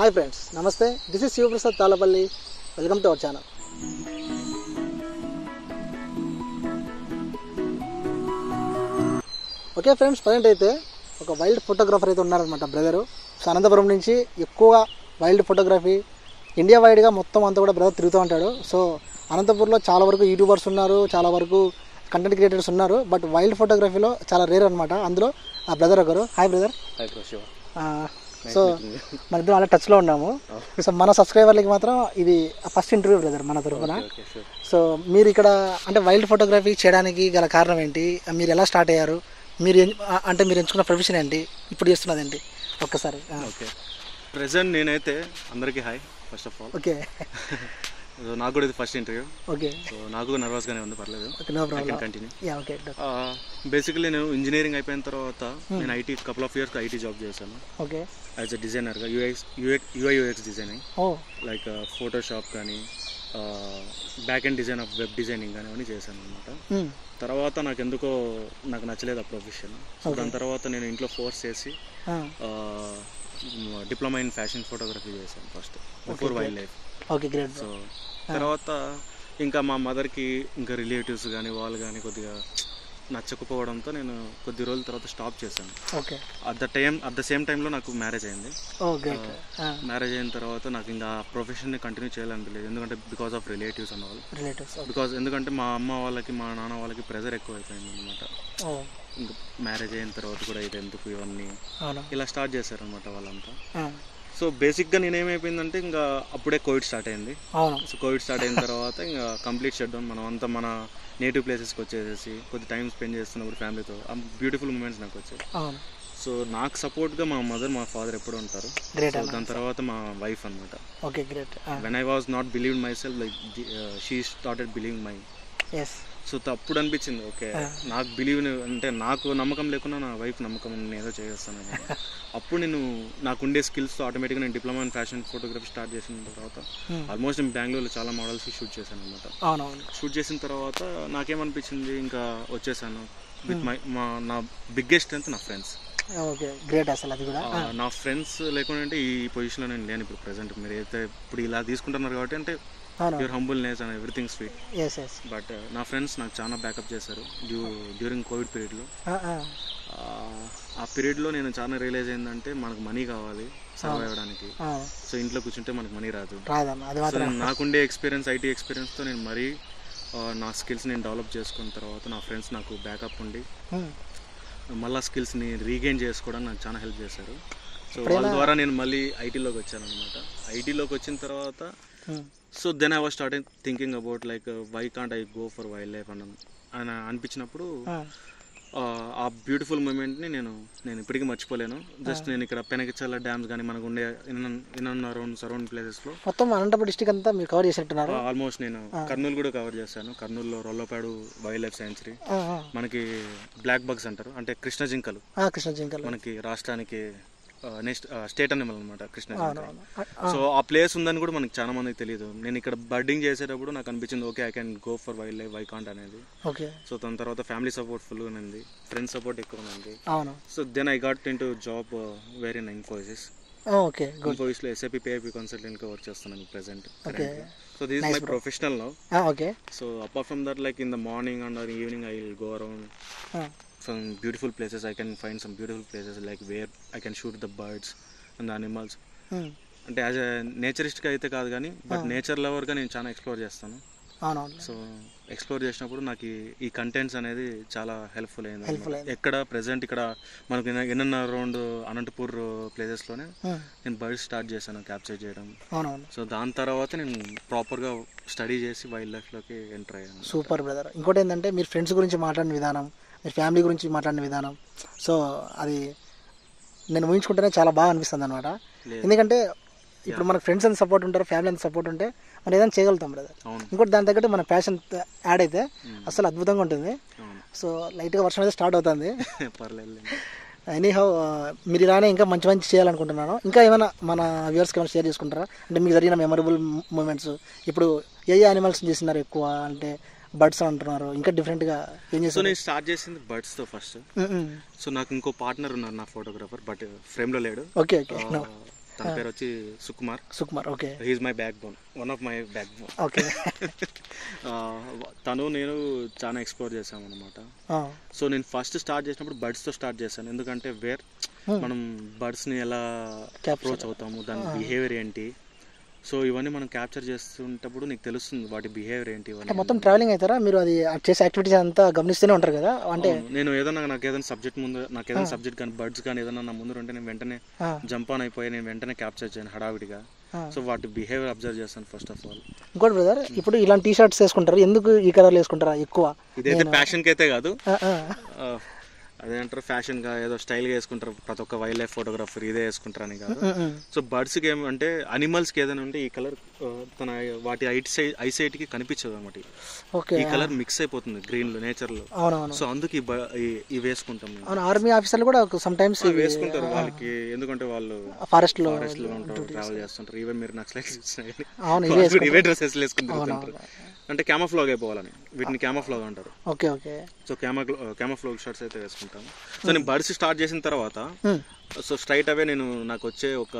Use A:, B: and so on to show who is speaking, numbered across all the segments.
A: Hi friends నమస్తే this is Shivaprasad Talapalli welcome to our channel okay friends present అయితే ఒక wild photographer అయితే ఉన్నారనమాట బ్రదరు సో అనంతపురం నుంచి ఎక్కువగా వైల్డ్ ఫోటోగ్రఫీ ఇండియా వైడ్గా మొత్తం అంతా కూడా బ్రదర్ తిరుగుతూ ఉంటాడు సో అనంతపూర్లో చాలా వరకు యూట్యూబర్స్ ఉన్నారు చాలా వరకు కంటెంట్ క్రియేటర్స్ ఉన్నారు బట్ వైల్డ్ ఫోటోగ్రఫీలో చాలా రేర్ అనమాట అందులో ఆ బ్రదర్ ఒకరు hi brother
B: hi bro Shiva
A: so మన ఇద్దరం అలా టచ్లో ఉన్నాము సో మన సబ్స్క్రైబర్లకి మాత్రం ఇది ఫస్ట్ ఇంటర్వ్యూ బ్రదర్ మన తరఫున
B: ఓకే షూర్
A: సో మీరు ఇక్కడ అంటే వైల్డ్ ఫోటోగ్రఫీ చేయడానికి గల కారణం ఏంటి మీరు ఎలా స్టార్ట్ అయ్యారు మీరు ఎన్- ఆ- అంటే మీరు ఎంచుకున్న ప్రొఫెషన్ ఏంటి ఇప్పుడు చేస్తున్నది ఏంటి ఒక్కసారి ఆ,
B: ఓకే ప్రజెంట్ నేనైతే అందరికీ hi first of all
A: okay
B: so నాకు కూడా ఇది ఫస్ట్ ఇంటర్వ్యూ
A: ఓకే
B: సో నాకు నర్వస్గానే ఉంది పర్లేదు
A: okay no
B: I can
A: problem
B: continue
A: ya okay
B: basically నేను ఇంజనీరింగ్ అయిపోయిన తర్వాత నేను IT couple of years IT job చేశాను
A: ఓకే
B: యాజ్ అ డిజైనర్గా UX UX UI UX designing
A: ఓ
B: లైక్ ఫోటోషాప్ కానీ back and design of web designing కానీ అవన్నీ చేశాను అనమాట
A: మ్,
B: తర్వాత నాకు ఎందుకో నాకు నచ్చలేదు ఆ ప్రొఫెషన్ సో దాని తర్వాత నేను ఇంట్లో ఫోర్స్ చేసి
A: ఆ,
B: డిప్లొమా ఇన్ ఫ్యాషన్ ఫోటోగ్రఫీ చేశాను first before wildlife
A: okay great
B: so తర్వాత ఇంకా మా మదర్కి ఇంకా రిలేటివ్స్ కానీ వాళ్ళు కానీ కొద్దిగా నచ్చకపోవడంతో నేను కొద్ది రోజుల తర్వాత స్టాప్ చేశాను
A: okay
B: at the time at the same టైంలో నాకు మ్యారేజ్ అయింది
A: ఓ గ్రేట్
B: మ్యారేజ్ అయిన తర్వాత నాకు ఇంకా ప్రొఫెషన్ని కంటిన్యూ చేయాలనిపించలేదు ఎందుకంటే బికాస్ ఆఫ్ రిలేటివ్స్ అన్న వాళ్ళు
A: రిలేటివ్స్
B: బికాస్ ఎందుకంటే మా అమ్మ వాళ్ళకి మా నాన్న వాళ్ళకి ప్రెజర్ ఎక్కువ అయిపోయింది అనమాట
A: ఓ
B: ఇంకా మ్యారేజ్ అయిన తర్వాత కూడా ఇది ఎందుకు ఇవన్నీ
A: అవును
B: ఇలా స్టార్ట్ చేశారనమాట వాళ్ళంతా
A: ఆ,
B: సో బేసిక్గా నేనేమైపోయిందంటే ఇంకా అప్పుడే కోవిడ్ స్టార్ట్ అయింది
A: అవును
B: సో కోవిడ్ స్టార్ట్ అయిన తర్వాత ఇంకా కంప్లీట్ షట్ డౌన్ మనం అంతా మన నేటివ్ ప్లేసెస్కి వచ్చేసేసి కొద్ది టైం స్పెండ్ చేస్తున్నప్పుడు ఫ్యామిలీతో ఆ బ్యూటిఫుల్ మూమెంట్స్ నాకు వచ్చాయి
A: అవును
B: సో నాకు సపోర్ట్గా మా మదర్ మా ఫాదర్ ఎప్పుడు ఉంటారు
A: గ్రేట్
B: సో
A: అన్న
B: దాని తర్వాత మా వైఫ్ అనమాట
A: okay great
B: when I was not believe myself like she started believe my
A: yes
B: so అప్పుడు అనిపించింది ఓకే నాకు బిలీవ్ అంటే నాకు నమ్మకం లేకుండా నా వైఫ్ నమ్మకం ఉంది, నేను ఏదో చేస్తాను అప్పుడు నేను నాకుండే స్కిల్స్తో ఆటోమేటిక్గా నేను diploma in fashion photography start చేసిన తర్వాత ఆల్మోస్ట్ నేను బెంగళూరులో చాలా మోడల్స్ షూట్ చేశాను అనమాట
A: అవునవును
B: షూట్ చేసిన తర్వాత నాకేమనిపించింది ఇంకా వచ్చేసాను విత్ మై మా నా బిగ్గెస్ట్ స్ట్రెంత్ నా ఫ్రెండ్స్
A: ఓకే గ్రేట్ అసలు అది కూడా
B: నా ఫ్రెండ్స్ లేకుండా ఈ పొజిషన్లో నేను లేను ఇప్పుడు ప్రజెంట్ మీరు అయితే ఇప్పుడు ఇలా తీసుకుంటున్నారు కాబట్టి అంటే
A: అవును
B: your humbleness and everything sweet
A: yes yes
B: but నా ఫ్రెండ్స్ నాకు చాలా బ్యాకప్ చేశారు డ్యూ డ్యూరింగ్ కోవిడ్ పీరియడ్లో ఆ పీరియడ్లో నేను చాలా రియలైజ్ అయిందంటే మనకు మనీ కావాలి సర్వైవ్ అవ్వడానికి సో ఇంట్లో కూర్చుంటే మనకు మనీ రాదు
A: రాదన్న అది
B: సో
A: మాత్రం
B: నేను నాకుండే ఎక్స్పీరియన్స్ ఐటీ ఎక్స్పీరియన్స్తో నేను మరీ ఆ, నా స్కిల్స్ నేను డెవలప్ చేసుకున్న తర్వాత నా ఫ్రెండ్స్ నాకు బ్యాకప్ ఉండి
A: మ్,
B: మళ్ళీ స్కిల్స్ని రీగెయిన్ చేసుకోవడానికి నాకు చాలా హెల్ప్ చేశారు సో వాళ్ళ ద్వారా నేను మళ్ళీ ఐటీలోకి వచ్చాను అనమాట ఐటీలోకి వచ్చిన తర్వాత
A: hmm,
B: so then I was start thinking about like why can't I go for wildlife అని అని అనిపించినప్పుడు
A: ఆ,
B: ఆ, ఆ బ్యూటిఫుల్ మూమెంట్ని నేను నేను ఇప్పటికీ మర్చిపోలేను జస్ట్ నేను ఇక్కడ పెనకచల్ల డ్యామ్స్ కానీ మనకు ఉండే in in and around surround ప్లేసెస్లో
A: మొత్తం అనంతపురం డిస్టిక్ అంతా మీరు కవర్ చేసినట్టున్నారు
B: ఆల్మోస్ట్ నేను కర్నూలు కూడా కవర్ చేశాను కర్నూలులో రొల్లపాడు వైల్డ్ లైఫ్ సాంచురీ
A: ఆ, ఆ.
B: మనకి బ్లాక్ బగ్స్ అంటారు అంటే కృష్ణ జింకలు
A: ఆ, కృష్ణ జింకలు
B: మనకి రాష్ట్రానికి నెక్స్ట్ స్టేట్ అనిమల్ అనమాట కృష్ణ జింక
A: అవునవును ఆ,
B: సో ఆ ప్లేస్ ఉందని కూడా మనకి చాలా మందికి తెలియదు నేను ఇక్కడ బడ్డింగ్ చేసేటప్పుడు నాకు అనిపించింది okay I can go for wildlife why can't అనేది
A: ఓకే
B: సో దాని తర్వాత ఫ్యామిలీ సపోర్ట్ ఫుల్ ఉంది ఫ్రెండ్స్ సపోర్ట్ ఎక్కువ ఉంది
A: అవును
B: so then I got into job where in Infosys
A: ఆ, ఓకే గుడ్
B: ఇన్ఫోసిస్లో ఎస్ఐపి పేఐపి కన్సల్టెంట్గా వర్క్ చేస్తున్నాను present
A: okay
B: so this my professional now
A: ఆ, okay
B: so apart from that like in the morning and or evening I will go around
A: ఆ,
B: some beautiful places i can find some beautiful places like where i can shoot the birds and the animals
A: మ్,
B: అంటే as ఎ నేచరిస్ట్గా అయితే కాదు కానీ but nature లవర్గా నేను చాలా explore చేస్తాను
A: అవునవును
B: సో ఎక్స్ప్లోర్ చేసినప్పుడు నాకు ఈ- ఈ కంటెంట్స్ అనేది చాలా హెల్ప్ఫుల్ అయింది
A: Helpful అయింది.
B: ఎక్కడ ప్రెసెంట్ ఇక్కడ మనకి ఎన్న అరౌండ్ అనంతపూర్ ప్లేసెస్లోనే
A: మ్,
B: నేను బర్డ్స్ స్టార్ట్ చేశాను క్యాప్చర్ చేయడం
A: అవునవును
B: సో దాని తర్వాత నేను ప్రాపర్గా స్టడీ చేసి వైల్డ్ లైఫ్లోకి ఎంటర్ అయ్యాను
A: సూపర్ బ్రదర్ ఇంకోటి ఏంటంటే మీరు ఫ్రెండ్స్ గురించి మాట్లాడిన విధానం మీరు ఫ్యామిలీ గురించి మాట్లాడిన విధానం సో అది నేను ఊహించుకుంటేనే చాలా బాగా అనిపిస్తుంది అనమాట
B: లేదు.
A: ఎందుకంటే ఇప్పుడు మనకు ఫ్రెండ్స్ ఎంత సపోర్ట్ ఉంటారు ఫ్యామిలీ ఎంత సపోర్ట్ ఉంటే మనం ఏదైనా చేయగలుగుతాం బ్రదర్
B: అవును
A: ఇంకోటి దాని తగ్గట్టు మన ప్యాషన్ యాడ్ అయితే అసలు అద్భుతంగా ఉంటుంది
B: అవును
A: సో లైట్గా వర్షం అయితే స్టార్ట్ అవుతుంది
B: పర్లేదు
A: ఎనీహౌ మీరు ఇలానే ఇంకా మంచి మంచి చేయాలనుకుంటున్నాను ఇంకా ఏమైనా మన వ్యూవర్స్కి ఏమైనా షేర్ చేసుకుంటారా అంటే మీకు జరిగిన మెమరబుల్ మూమెంట్స్ ఇప్పుడు ఏ ఏ యానిమల్స్ చేస్తున్నారు ఎక్కువ అంటే బర్డ్స్ అంటున్నారు ఇంకా డిఫరెంట్గా ఏం
B: సో
A: చేస్తారు
B: నేను స్టార్ట్ చేసింది బర్డ్స్తో ఫస్ట్ సో నాకు ఇంకో పార్ట్నర్ ఉన్నారు నా ఫోటోగ్రాఫర్ బట్ ఫ్రేమ్లో లేడు
A: ఓకే ఓకే
B: ఆ, తన పేరు వచ్చి Sukumar
A: Sukumar okay
B: he is my backbone one of my backbone
A: okay
B: తను నేను చాలా ఎక్స్ప్లోర్ చేశాను అనమాట
A: ఆ,
B: సో నేను ఫస్ట్ స్టార్ట్ చేసినప్పుడు బర్డ్స్తో స్టార్ట్ చేశాను ఎందుకంటే వేర్ మనం బర్డ్స్ని ఎలా
A: Capture.
B: అప్రోచ్ అవుతాము దాని బిహేవియర్ ఏంటి సో ఇవన్నీ మనం క్యాప్చర్ చేస్తుంటప్పుడు నీకు తెలుస్తుంది వాటి బిహేవియర్ ఏంటి
A: అంటే
B: ఇవన్నీ
A: మొత్తం ట్రావెలింగ్ అవుతారా మీరు అది చేసే యాక్టివిటీస్ అంతా గమనిస్తూనే ఉంటారు కదా అంటే
B: అవును. నేను ఏదైనా నాకు ఏదైనా సబ్జెక్ట్ ముందు నాకు ఏదైనా సబ్జెక్ట్ కానీ బర్డ్స్ కానీ ఏదైనా నా ముందు ఉంటే నేను వెంటనే
A: ఆ,
B: జంప్ ఆన్ అయిపోయి నేను వెంటనే క్యాప్చర్ చేయను హడావిడిగా
A: ఆ.
B: సో వాటి బిహేవియర్ అబ్జర్వ్ చేస్తాను ఫస్ట్ ఆఫ్ ఆల్
A: ఇంకోటి బ్రదర్ ఇప్పుడు ఇలాంటి టీ షర్ట్స్ వేసుకుంటారు ఎందుకు ఈ కలర్లు వేసుకుంటారా ఎక్కువ
B: ఇదైతే ప్యాషన్కి అయితే కాదు
A: ఆ, ఆ,
B: ఆ, అదేంటారు ఫ్యాషన్గా ఏదో స్టైల్గా వేసుకుంటారు ప్రతి ఒక్క వైల్డ్ లైఫ్ ఫోటోగ్రఫర్ ఇదే వేసుకుంటారని కాదు
A: ఉమ్, ఉమ్.
B: సో బర్డ్స్కి ఏమంటే అనిమల్స్కి ఏదైనా ఉంటే ఈ కలర్ తన వాటి ఐట్ సైడ్ ఐసైట్కి కనిపించదు అనమాట
A: ఓకే
B: ఈ కలర్ మిక్స్ అయిపోతుంది గ్రీన్లో నేచర్లో
A: అవునవును
B: సో అందుకు ఈ బ- ఈ- ఇవి వేసుకుంటాం మేము
A: అవును ఆర్మీ ఆఫీసర్లు కూడా సమ్ టైమ్స్
B: ఆ, వేసుకుంటారు వాళ్ళకి ఎందుకంటే వాళ్ళు
A: ఫారెస్ట్ లో
B: ఫారెస్ట్ లో ఉంటారు ట్రావెల్ చేస్తుంటారు ఈవెన్ మీరు నక్సలైట్స్
A: అవును,
B: వాళ్ళు కూడా ఇవే డ్రెస్సెస్ వేసుకుని తిరుగుతుంటారు అంటే క్యామఫ్లాగ్ అయిపోవాలని వీటిని క్యామఫ్లాగ్ అంటారు
A: ఓకే ఓకే
B: సో క్యామా క్యామఫ్లాగ్ షర్ట్స్ అయితే వేసుకుంటాను సో నేను బర్డ్స్ స్టార్ట్ చేసిన తర్వాత
A: ఉమ్,
B: సో స్ట్రైట్ అవే నేను నాకు వచ్చే ఒక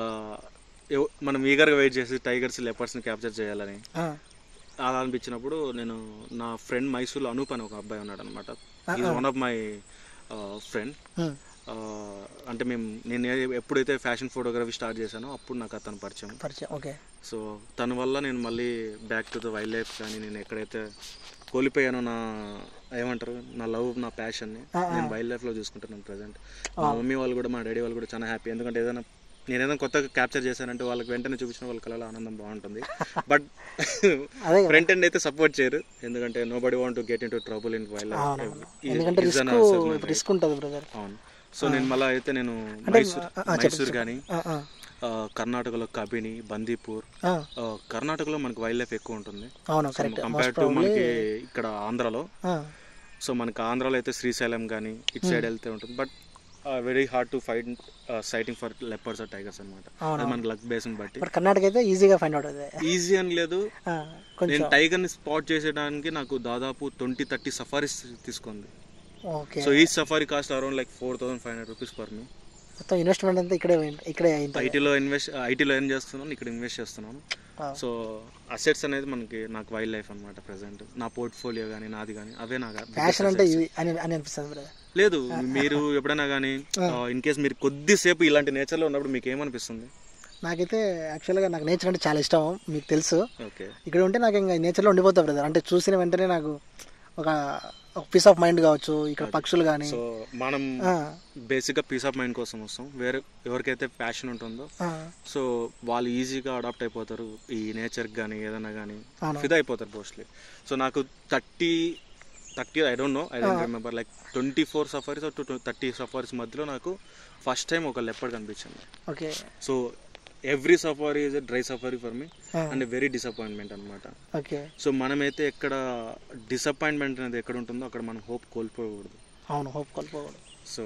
B: ఎవ- మనం ఈగర్గా వెయిట్ చేసి టైగర్స్ లెపర్స్ని క్యాప్చర్ చేయాలని
A: ఆ,
B: అలా అనిపించినప్పుడు నేను నా ఫ్రెండ్ మైసూర్లో అనూప్ అని ఒక అబ్బాయి ఉన్నాడు అనమాట is one of my friend
A: um,
B: అంటే మేము నేను ఏ- ఎప్పుడైతే ఫ్యాషన్ ఫోటోగ్రఫీ స్టార్ట్ చేశానో అప్పుడు నాకు అతను పరిచయం
A: పరిచయం ఓకే
B: సో తన వల్ల నేను మళ్ళీ back to the wild wildlife కానీ నేను ఎక్కడైతే కోల్పోయానో నా ఏమంటారు నా లవ్ నా ప్యాషన్ని నేను వైల్డ్ లైఫ్లో చూసుకుంటున్నాను ప్రజెంట్ మా మమ్మీ వాళ్ళు కూడా మా డాడీ వాళ్ళు కూడా చాలా హ్యాపీ ఎందుకంటే ఏదైనా నేను ఏదైనా కొత్తగా క్యాప్చర్ చేశానంటే వాళ్ళకి వెంటనే చూపించిన వాళ్ళ కళలో ఆనందం బాగుంటుంది బట్
A: అదే కదా.
B: ఫ్రంట్ ఎండ్ అయితే సపోర్ట్ చేయరు ఎందుకంటే nobody want to get in into trouble in wild
A: అవునవును ఎందుకంటే రిస్క్ రిస్క్ ఉంటుంది బ్రదర్
B: అవును సో నేను మళ్ళీ అయితే నేను మైసూర్ మైసూర్ కానీ కర్ణాటకలో కబిని బందీపూర్ ఆ, కర్ణాటకలో మనకి వైల్డ్ లైఫ్ ఎక్కువ ఉంటుంది
A: అవును కరెక్ట్
B: కంపేర్ టు మనకి ఇక్కడ ఆంధ్రాలో సో మనకి ఆంధ్రాలో అయితే శ్రీశైలం కానీ ఇటు సైడ్ వెళ్తే ఉంటుంది but very hard to fight sighting for leopards or tigers అనమాట అది మన లక్ బేస్ని బట్టి
A: బట్ కర్ణాటక అయితే ఈజీగా ఫైండ్ అవుట్ అదే
B: ఈజీ అని లేదు
A: ఆ, కొంచెం
B: నేను టైగర్ని స్పాట్ చేసేయడానికి నాకు దాదాపు ట్వంటీ థర్టీ సఫారీస్ తీసుకుంది
A: ఓకే
B: సో ఈ safari cost around like four thousand five hundred rupees per me
A: మొత్తం ఇన్వెస్ట్మెంట్ అంతా ఇక్కడే పోయింది- ఇక్కడే అయింది
B: ఐటీలో ఇన్వెస్ట్ ఐటీలో ఏం చేస్తున్నాను ఇక్కడ ఇన్వెస్ట్ చేస్తున్నాను
A: ఆ.
B: సో అసెట్స్ అనేది మనకి నాకు వైల్డ్ లైఫ్ అనమాట ప్రెసెంట్ నా పోర్ట్ఫోలియో కానీ నాది కానీ అవే నాకు biggest
A: ప్యాషన్ అంటే
B: assets.
A: ఇది అని అని అనిపిస్తుంది బ్రదర్
B: లేదు మీరు ఎప్పుడైనా కానీ ఇన్ కేస్ మీరు కొద్దిసేపు ఇలాంటి నేచర్లో ఉన్నప్పుడు మీకు ఏమనిపిస్తుంది
A: నాకైతే యాక్చువల్గా నాకు నేచర్ అంటే చాలా ఇష్టం మీకు తెలుసు
B: ఓకే
A: ఇక్కడ ఉంటే నాకు ఇంకా నేచర్లో ఉండిపోతా బ్రదర్ అంటే చూసిన వెంటనే నాకు ఒక ఒక పీస్ ఆఫ్ మైండ్ కావచ్చు ఇక్కడ పక్షులు కానీ
B: సో మనం బేసిక్గా పీస్ ఆఫ్ మైండ్ కోసం వస్తాం వేరే ఎవరికైతే ప్యాషన్ ఉంటుందో సో వాళ్ళు ఈజీగా అడాప్ట్ అయిపోతారు ఈ నేచర్కి కానీ ఏదైనా కానీ
A: అవును.
B: ఫిదా అయిపోతారు మోస్ట్లీ సో నాకు thirty thirty I don't know I don't remember like twenty four safaris to thirty safaris మధ్యలో నాకు ఫస్ట్ టైం ఒక లెప్పర్ కనిపించింది
A: okay
B: so every safari is a dry safari for me
A: Ah.
B: And very disappointment అనమాట
A: okay
B: so మనమైతే ఎక్కడ disappointment అనేది ఎక్కడ ఉంటుందో అక్కడ మనం హోప్ కోల్పోకూడదు
A: అవును హోప్ కోల్పోకూడదు
B: సో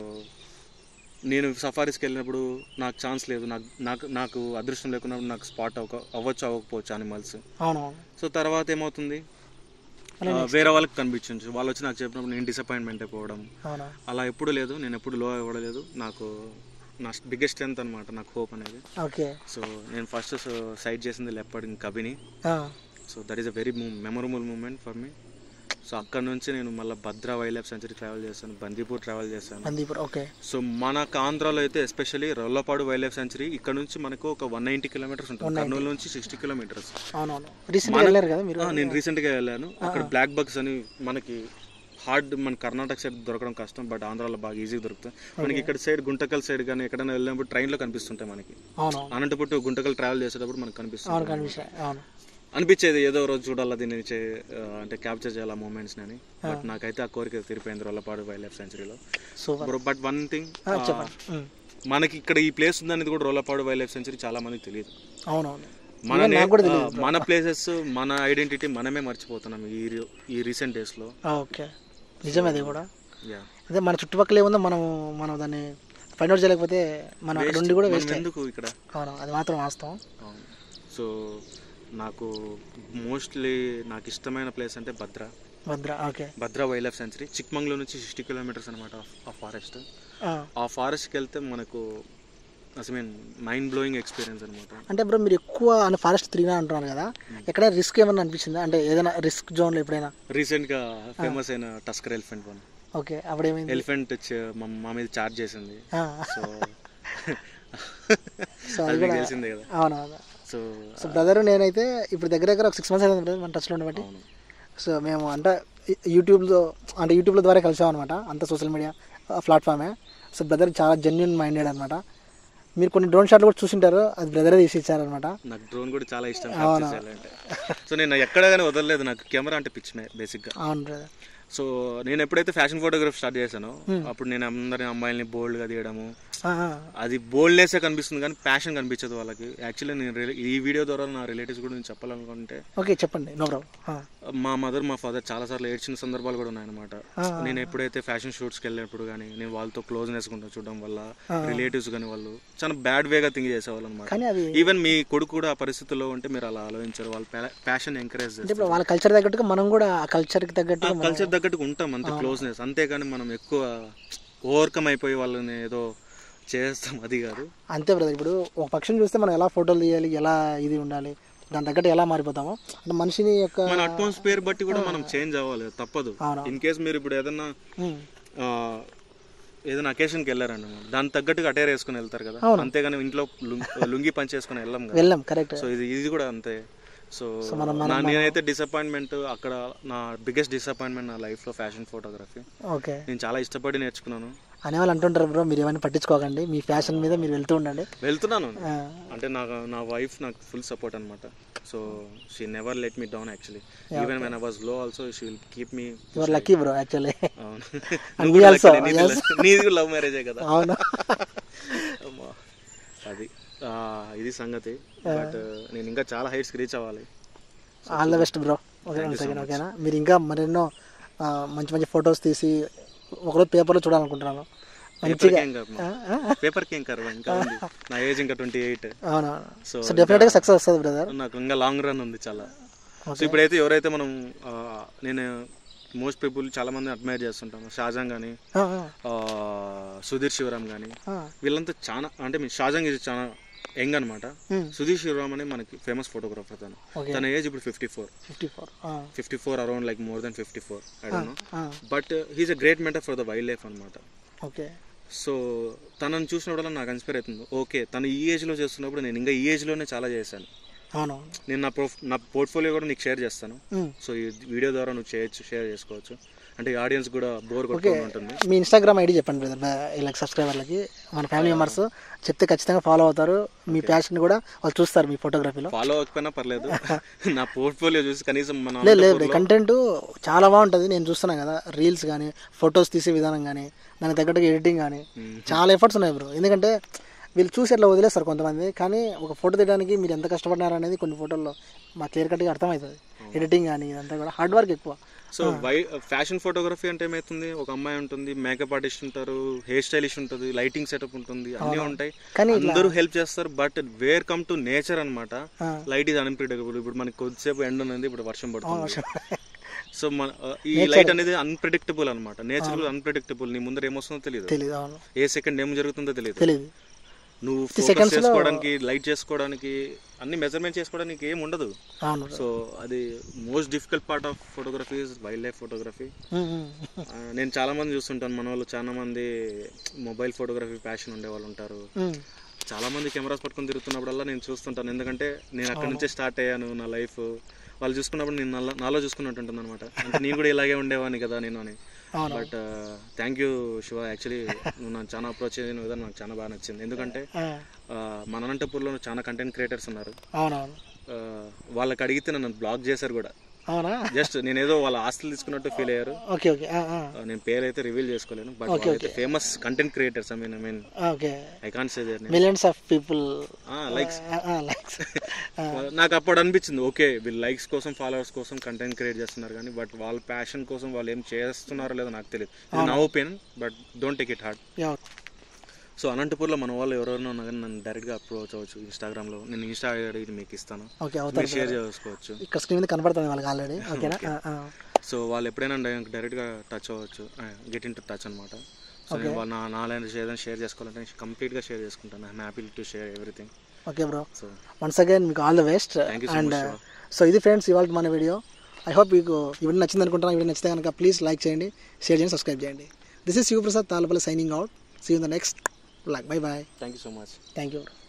B: నేను సఫారీస్కి వెళ్ళినప్పుడు నాకు ఛాన్స్ లేదు నాకు నాకు నాకు అదృష్టం లేకున్నప్పుడు నాకు స్పాట్ అవ్వక అవ్వచ్చు అవ్వకపోవచ్చు అనిమల్స్
A: అవును అవును
B: సో తర్వాత ఏమవుతుంది ఆ, వేరే వాళ్ళకి కనిపించచ్చు వాళ్ళు వచ్చి నాకు చెప్పినప్పుడు నేను డిసప్పాయింట్మెంట్ అయిపోవడం
A: అవును
B: అలా ఎప్పుడు లేదు నేను ఎప్పుడు లో అవ్వలేదు నాకు నా బిగ్గెస్ట్ స్ట్రెంత్ అనమాట నాకు హోప్ అనేది
A: ఓకే
B: సో నేను ఫస్ట్ సైడ్ చేసింది లెప్పడ్ ఇన్ కబిని
A: ఆ,
B: so that is a very memorable moment for me so అక్కడ నుంచి నేను మళ్ళీ Bhadra wildlife sanctuary travel చేశాను బందీపూర్ ట్రావెల్ చేశాను
A: బందీపూర్ ఓకే
B: సో మనకు ఆంధ్రాలో అయితే especially Rollapadu wildlife sanctuary ఇక్కడ నుంచి మనకు ఒక వన్ నైంటీ కిలోమీటర్స్ ఉంటుంది కర్నూలు నుంచి సిక్స్టీ కిలోమీటర్స్
A: అవునవును రీసెంట్గా వెళ్ళారు కదా మీరు
B: నేను రీసెంట్గా వెళ్ళాను అక్కడ బ్లాక్ బగ్స్ అని మనకి హార్డ్ మన కర్ణాటక సైడ్ దొరకడం కష్టం బట్ ఆంధ్రాలో బాగా ఈజీగా దొరుకుతాయి మనకి ఇక్కడ సైడ్ గుంటకల్ సైడ్ కానీ ఎక్కడైనా వెళ్ళినప్పుడు ట్రైన్లో కనిపిస్తుంటాయి మనకి
A: అవును
B: అనంతపుట్టు గుంటకల్ ట్రావెల్ చేసేటప్పుడు మనకు కనిపిస్తుంది
A: అవును కనిపించాయి అవును
B: అనిపించేది ఏదో రోజు చూడాలా దీన్ని చే ఆ, అంటే క్యాప్చర్ చేయాలి ఆ మూమెంట్స్ అని బట్ నాకైతే ఆ కోరిక తీరిపోయింది రొల్లపాడు వైల్డ్ లైఫ్ సెంచరీలో
A: సూపర్
B: బట్ వన్ థింగ్
A: చెప్పండి ఉమ్.
B: మనకి ఇక్కడ ఈ ప్లేస్ ఉందనేది కూడా రోలపాడు వైల్డ్ లైఫ్ సెంచరీ చాలా మందికి తెలియదు
A: అవునవును
B: మన
A: Even నాకు కూడా
B: నే-
A: తెలియదు
B: ఆ, మన ప్లేసెస్ మన ఐడెంటిటీ మనమే మర్చిపోతున్నాం ఈ రి- ఈ రీసెంట్ డేస్లో
A: ఆ, ఓకే నిజమే అది కూడా
B: యా
A: అదే మన చుట్టుపక్కల ఏముందో మనం మనం దాన్ని ఫైండ్ అవుట్ చేయలేకపోతే మనం అక్కడ ఉండి కూడా వేస్ట్
B: ఎందుకు ఇక్కడ
A: అవును అది మాత్రం వాస్తవం
B: అవును. సో నాకు మోస్ట్లీ నాకు ఇష్టమైన ప్లేస్ అంటే Bhadra
A: Bhadra okay
B: Bhadra wildlife sanctuary Chikmagalur నుంచి సిక్స్టీ కిలోమీటర్స్ అనమాట ఆ ఫారెస్ట్
A: ఆ,
B: ఆ ఫారెస్ట్కి వెళ్తే మనకు అసలు మీన్ మైండ్ బ్లోయింగ్ ఎక్స్పీరియన్స్ అనమాట
A: అంటే బ్రో మీరు ఎక్కువ అని ఫారెస్ట్ తిరిగినా అంటున్నారు కదా ఎక్కడైనా రిస్క్ ఏమన్నా అనిపించిందా అంటే ఏదైనా రిస్క్ జోన్లో ఎప్పుడైనా
B: రీసెంట్గా ఫేమస్ అయిన టస్కర్ ఎలిఫెంట్ వన్
A: ఓకే అప్పుడు ఏమైంది
B: ఎలిఫెంట్ మా మా మీద చార్జ్ చేసింది
A: ఆ,
B: సో
A: సో
B: అది
A: అది
B: మీకు
A: కూడా
B: తెలిసిందే కదా
A: అవునవును
B: సో
A: సో బ్రదర్ నేనైతే ఇప్పుడు దగ్గర దగ్గర ఒక సిక్స్ మంత్స్ అయింది బ్రదర్ మన టచ్లో ఉండబట్టి
B: అవును
A: సో మేము అంటే యూట్యూబ్లో అంటే యూట్యూబ్ల ద్వారా కలిసాం అనమాట అంత సోషల్ మీడియా ప్లాట్ఫామే సో బ్రదర్ చాలా జెన్యున్ మైండెడ్ అనమాట మీరు కొన్ని డ్రోన్ షాట్లు కూడా చూసింటారు అది బ్రదరే తీసి ఇచ్చారనమాట
B: నాకు డ్రోన్ కూడా చాలా ఇష్టం
A: అవునా.
B: capture చేయాలంటే సో నేను ఎక్కడ కానీ వదలలేదు నాకు కెమెరా అంటే పిచ్చి బేసిక్గా
A: అవును బ్రదర్
B: సో నేను ఎప్పుడైతే ఫ్యాషన్ ఫోటోగ్రఫీ స్టార్ట్ చేశానో అప్పుడు నేను అందరిని అమ్మాయిల్ని బోల్డ్గా తీయడము అది బోల్డ్నెస్సే కనిపిస్తుంది కానీ ప్యాషన్ కనిపించదు వాళ్ళకి యాక్చువల్లీ నేను రిలే- ఈ వీడియో ద్వారా నా రిలేటివ్స్ కూడా నేను చెప్పాలనుకుంటే
A: ఓకే చెప్పండి నో ప్రాబ్లం
B: మా మదర్ మా ఫాదర్ చాలా సార్లు ఏడ్చిన సందర్భాలు కూడా ఉన్నాయన్నమాట నేను ఎప్పుడైతే ఫ్యాషన్ షూట్స్కి వెళ్ళినప్పుడు కానీ నేను వాళ్ళతో క్లోజ్నెస్ ఉంటా చూడడం వల్ల రిలేటివ్స్ కానీ వాళ్ళు చాలా బ్యాడ్ వేగా థింక్ చేసేవాళ్ళు అనమాట
A: కానీ అది
B: ఈవెన్ మీ కొడుకు కూడా ఆ పరిస్థితుల్లో ఉంటే మీరు అలా ఆలోచించారు వాళ్ళ ప్యాషన్ ఎంకరేజ్
A: అంటే
B: చేస్తారు
A: ఇప్పుడు వాళ్ళ కల్చర్ తగ్గట్టుగా మనం కూడా ఆ కల్చర్కి తగ్గట్టుగా మనం-
B: కల్చర్ తగ్గట్టుగా ఉంటాం అంత క్లోజ్నెస్ అంతేగాని మనం ఎక్కువ ఓవర్కమ్ అయిపోయి వాళ్ళని ఏదో చేస్తాం అది కాదు
A: అంతే బ్రదర్ ఇప్పుడు ఒక పక్షిని చూస్తే మనం ఎలా ఫోటోలు తీయాలి ఎలా ఇది ఉండాలి దాని తగ్గట్టు ఎలా మారిపోతాము అంటే మనిషిని యొక్క
B: మన అట్మాస్ఫియర్ బట్టి కూడా మనం చేంజ్ అవ్వాలి తప్పదు
A: అవును.
B: ఇన్ కేస్ మీరు ఇప్పుడు ఏదన్నా
A: ఉమ్,
B: ఆ, ఏదైనా అకేషన్కి వెళ్ళారండి దాని తగ్గట్టుగా అటైర్ వేసుకుని వెళ్తారు కదా అంతేగాని ఇంట్లో లుంగ్- లుంగి పంచి వేసుకుని వెళ్ళాం కదా
A: వెళ్ళాం కరెక్ట్
B: సో ఇది ఇది కూడా అంతే సో నా నేనైతే డిసప్పాయింట్మెంట్ అక్కడ నా బిగ్గెస్ట్ డిసప్పాయింట్మెంట్ నా లైఫ్లో ఫ్యాషన్ ఫోటోగ్రఫీ
A: ఓకే
B: నేను చాలా ఇష్టపడి నేర్చుకున్నాను
A: అనే వాళ్ళు అంటుంటారు బ్రో మీరు ఏమైనా పట్టించుకోకండి మీ ఫ్యాషన్ మీద మీరు వెళ్తూ ఉండండి
B: వెళ్తున్నాను
A: ఆ,
B: అంటే నాకు నా వైఫ్ నాకు ఫుల్ సపోర్ట్ అనమాట so she never let me down actually even when I was low also she will keep me
A: your lucky bro actually
B: అవును
A: And
B: నువ్వు
A: we
B: కూడా
A: also,
B: lucky నే. నీది
A: yes.
B: లవ్- నీది లవ్ మ్యారేజే కదా
A: అవును
B: అమ్మా. అది ఆ, ఇది సంగతి బట్ నేను ఇంకా చాలా హైట్స్ రీచ్ అవ్వాలి
A: all the best bro okay second ఓకేనా మీరు ఇంకా మరెన్నో ఆ, మంచి మంచి ఫొటోస్ తీసి ఒకరోజు పేపర్లో చూడాలనుకుంటున్నాను మంచిగా
B: పేపర్కి ఏం కాదు పేపర్కి ఏం కర్వ ఇంకా ఉంది నా ఏజ్ ఇంకా ట్వంటీ ఎయిట్
A: అవునవును
B: సో
A: సో డెఫినెట్గా సక్సెస్ వస్తుంది బ్రదర్
B: నాకు ఇంకా లాంగ్ రన్ ఉంది చాలా సో ఇప్పుడైతే ఎవరైతే మనం ఆ, నేను మోస్ట్ పీపుల్ చాలా మంది అడ్మైర్ చేస్తుంటాను షాజాంగ్ కానీ సుధీర్ శివరామ్ కానీ వీళ్ళంతా చాలా అంటే మీ షాజాంగ్ ఇది చాలా యంగ్ అనమాట సుధీర్ శివరామ్ అని మనకి ఫేమస్ ఫోటోగ్రాఫర్ తను
A: Okay.
B: తన ఏజ్ ఇప్పుడు fifty four
A: fifty four
B: fifty four around like more than fifty four I don't know but he's a great mentor for the wild life అనమాట
A: ఓకే
B: సో తనని చూసినప్పుడల్లా నాకు ఇన్స్పైర్ అవుతుంది okay తను ఈ ఏజ్లో చేస్తున్నప్పుడు నేను ఇంకా ఈ ఏజ్లోనే చాలా చేశాను
A: అవునవును
B: నేను నా ప్రో నా పోర్ట్ఫోలియో కూడా నీకు షేర్ చేస్తాను
A: Mm.
B: సో ఈ వీడియో ద్వారా నువ్వు చేయొచ్చు షేర్ చేసుకోవచ్చు అంటే ఆడియన్స్ కూడా బోర్ కొట్టుకుని ఉంటుంది
A: మీ ఇన్స్టాగ్రామ్ ఐడి చెప్పండి బ్రదర్ వీళ్ళకి సబ్స్క్రైబర్లకి మన ఫ్యామిలీ మెంబర్స్ చెప్తే ఖచ్చితంగా ఫాలో అవుతారు మీ ప్యాషన్ కూడా వాళ్ళు చూస్తారు మీ ఫోటోగ్రఫీలో
B: ఫాలో అవ్వకపోయినా పర్లేదు నా పోర్ట్ఫోలియో చూసి కనీసం మన
A: లేదు లేదు కంటెంట్ చాలా బాగుంటుంది నేను చూస్తున్నాను కదా రీల్స్ కానీ ఫొటోస్ తీసే విధానం కానీ దానికి తగ్గట్టుగా ఎడిటింగ్ కానీ చాలా ఎఫర్ట్స్ ఉన్నాయి బ్రో ఎందుకంటే వీళ్ళు చూసి అట్లా వదిలేస్తారు కొంతమంది కానీ ఒక ఫోటో తీయడానికి మీరు ఎంత కష్టపడినారు అనేది కొన్ని ఫోటోల్లో మాకు క్లియర్ కట్గా అర్థమవుతుంది ఎడిటింగ్ కానీ ఇదంతా కూడా హార్డ్ వర్క్ ఎక్కువ
B: సో వై ఫ్యాషన్ ఫోటోగ్రఫీ అంటే ఏమవుతుంది ఒక అమ్మాయి ఉంటుంది మేకప్ ఆర్టిస్ట్ ఉంటారు హెయిర్ స్టైలిష్ ఉంటుంది లైటింగ్ సెటప్ ఉంటుంది అన్నీ ఉంటాయి
A: కానీ
B: అందరూ హెల్ప్ చేస్తారు but where come to nature అనమాట
A: ఆ.
B: లైట్ ఈజ్ అన్ప్రిడిక్టబుల్ ఇప్పుడు మనకి కొద్దిసేపు ఎండ ఉంది ఇప్పుడు వర్షం పడుతుంది సో మన ఈ లైట్ అనేది అన్ప్రిడిక్టబుల్ అనమాట నేచర్ అన్ప్రిడిక్టబుల్ నీ ముందర ఏమొస్తుందో తెలియదు
A: తెలియదు అవును
B: ఏ సెకండ్ ఏం జరుగుతుందో తెలియదు
A: తెలియదు
B: నువ్వు
A: seconds
B: ఫోకస్
A: లో-
B: చేసుకోవడానికి లైట్ చేసుకోవడానికి అన్ని మెజర్మెంట్ చేసుకోవడానికి ఏం ఉండదు
A: అవును
B: సో అది most difficult part of photography is wild life photography
A: um, um.
B: నేను చాలా మంది చూస్తుంటాను మన వాళ్ళు చాలా మంది మొబైల్ ఫోటోగ్రఫీ ప్యాషన్ ఉండే వాళ్ళు ఉంటారు
A: ఉమ్.
B: చాలా మంది కెమెరాస్ పట్టుకొని తిరుగుతున్నప్పుడల్లా నేను చూస్తుంటాను ఎందుకంటే నేను అక్కడ నుంచే స్టార్ట్ అయ్యాను నా లైఫ్ వాళ్ళు చూసుకున్నప్పుడు నేను నాలో- నాలో చూసుకున్నట్టు ఉంటుంది అనమాట అంటే నేను కూడా ఇలాగే ఉండేవాడిని కదా నేను అని
A: అవును.
B: But thank you Shiva actually నువ్వు నాకు చాలా అప్రోచ్ చేసిన విధానం నాకు చాలా బాగా నచ్చింది ఎందుకంటే
A: ఆ,
B: ఆ, మన అనంతపూర్లో చాలా కంటెంట్ క్రియేటర్స్ ఉన్నారు
A: అవునవును
B: ఆ, వాళ్ళకి అడిగితే నన్ను బ్లాక్ చేశారు కూడా
A: అవునా
B: జస్ట్ నేనేదో వాళ్ళ ఆస్తులు తీసుకున్నట్టు ఫీల్ అయ్యారు
A: ఓకే ఓకే ఆ, ఆ.
B: ఆ, నేను పేరు అయితే రివీల్ చేసుకోలేను బట్ వాళ్ళైతే famous content creators I mean I mean
A: okay
B: I can't say there
A: millions of people
B: likes
A: likes
B: నాకు అప్పుడు అనిపించింది ఓకే వీళ్ళు లైక్స్ కోసం ఫాలోవర్స్ కోసం కంటెంట్ క్రియేట్ చేస్తున్నారు కానీ బట్ వాళ్ళ ప్యాషన్ కోసం వాళ్ళు ఏం చేస్తున్నారో లేదో నాకు తెలియదు ఇది నా opinion but don't take it hard so అనంతపూర్లో మన వాళ్ళు ఎవరెవరైనా ఉన్నా కానీ నన్ను డైరెక్ట్గా అప్రోచ్ అవ్వచ్చు ఇన్స్టాగ్రామ్లో నేను ఇన్స్టా ఐడి మీకు ఇస్తాను
A: ఓకే అవుతారు
B: మీరు షేర్ చేసుకోవచ్చు
A: ఇక్కడ స్క్రీన్ మీద కనపడుతుంది వాళ్ళకి ఆల్రెడీ ఓకేనా ఆ, ఆ.
B: సో వాళ్ళు ఎప్పుడైనా డై- డైరెక్ట్గా టచ్ అవ్వచ్చు గెట్ ఇన్ టు టచ్ అనమాట సో నేను వాళ్ళ నా నా లైన్ ఏదైనా షేర్ చేసుకోవాలంటే నేను కంప్లీట్గా షేర్ చేసుకుంటాను I'm happy to share everything
A: okay bro
B: so
A: once again మీకు all the best
B: Thank you so
A: and
B: much, Shiva.
A: So ఇది ఫ్రెండ్స్ ఇవాళ మన వీడియో ఐ హోప్ మీకు ఈ వీడియో నచ్చింది అనుకుంటున్నాను ఈ వీడియో నచ్చితే కనుక ప్లీజ్ లైక్ చేయండి షేర్ చేయండి సబ్స్క్రైబ్ చేయండి this is Shivaprasad Talapalli signing out see in the next vlog bye bye
B: thank you so much
A: thank you